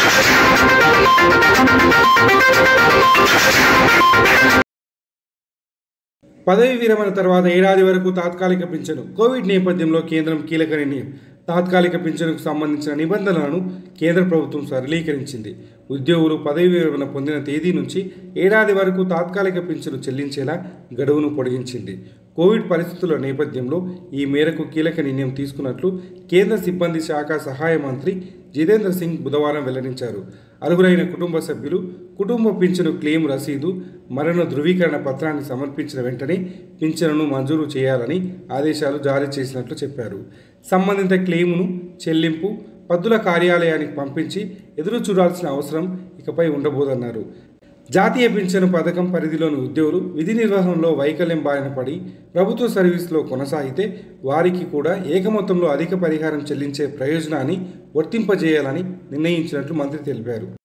పదవి విరమణ తర్వాత ఏడాది వరకు తాత్కాలిక పింఛను కోవిడ్ నేపథ్యంలో కేంద్రం కీలక నిర్ణయం తాత్కాలిక పింఛనుకు సంబంధించిన నిబంధనలను కేంద్ర ప్రభుత్వం సరళీకరించింది ఉద్యోగులు పదవి విరమణ పొందిన తేదీ నుంచి ఏడాది వరకు తాత్కాలిక పింఛను చెల్లించేలా గడువును పొడిగించింది కోవిడ్ పరిస్థితుల నేపథ్యంలో ఈ మేరకు కీలక నిర్ణయం తీసుకున్నట్లు కేంద్ర సిబ్బంది శాఖ సహాయ మంత్రి జితేంద్ర సింగ్ బుధవారం వెల్లడించారు అర్హులైన కుటుంబ సభ్యులు కుటుంబ పింఛను క్లెయిమ్ రసీదు మరణ ధృవీకరణ పత్రాన్ని సమర్పించిన వెంటనే పింఛనును మంజూరు చేయాలని ఆదేశాలు జారీ చేసినట్లు చెప్పారు సంబంధిత క్లెయిమును చెల్లింపు పద్దుల కార్యాలయానికి పంపించి ఎదురు చూడాల్సిన అవసరం ఇకపై ఉండబోదన్నారు జాతీయ పింఛను పథకం పరిధిలోని ఉద్యోగులు విధి నిర్వహణలో వైకల్యం బారిన పడి ప్రభుత్వ సర్వీసులో కొనసాగితే వారికి కూడా ఏకమొత్తంలో అధిక పరిహారం చెల్లించే ప్రయోజనాన్ని వర్తింపజేయాలని నిర్ణయించినట్లు మంత్రి తెలిపారు